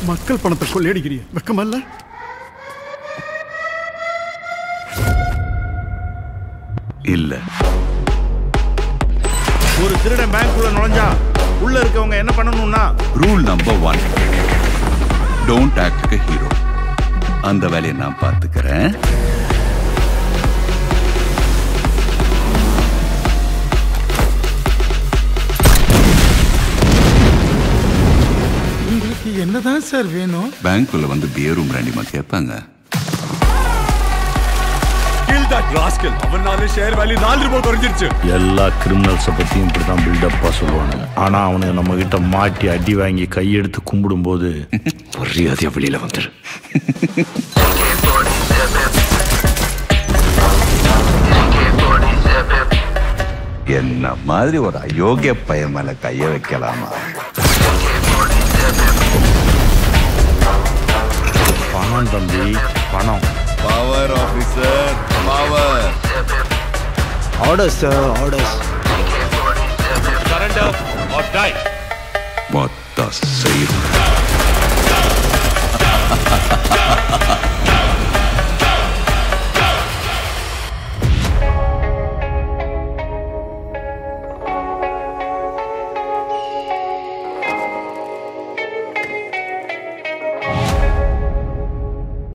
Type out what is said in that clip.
மக்கள் பணத்தை கொள்ளையடிக்கிறிய வெக்கமல்ல இல்ல ஒரு திருடன் பேங்க்குள்ள நுழைஞ்சா உள்ள இருக்கவங்க என்ன பண்ணணும்னா rule number one don't act hero அந்த வேலையை நான் பார்த்துக்கிறேன் உங்களுக்கு என்னதான் சார் வேணும் பேங்க்குள்ள வந்து பியரும் பிராண்டிமா கேட்பாங்க அவனால ஷேர் வேல்யூ நாலு ரூபாய் குறைஞ்சிருச்சு எல்லா கிரிமினல்ஸை பற்றியும் இப்படி தான் பில்டப்பாக சொல்லுவானுங்க ஆனால் அவனுங்க நம்ம கிட்ட மாட்டி அடி வாங்கி கையெடுத்து கும்பிடும்போது மரியாதையாக வெளியில் வந்துரு என்ன மாதிரி ஒரு அயோக்கிய பையன் மேல கைய வைக்கலாமா பணம் தம்பி பணம் power officer power orders sir orders surrender or die மொத்த செய்யும்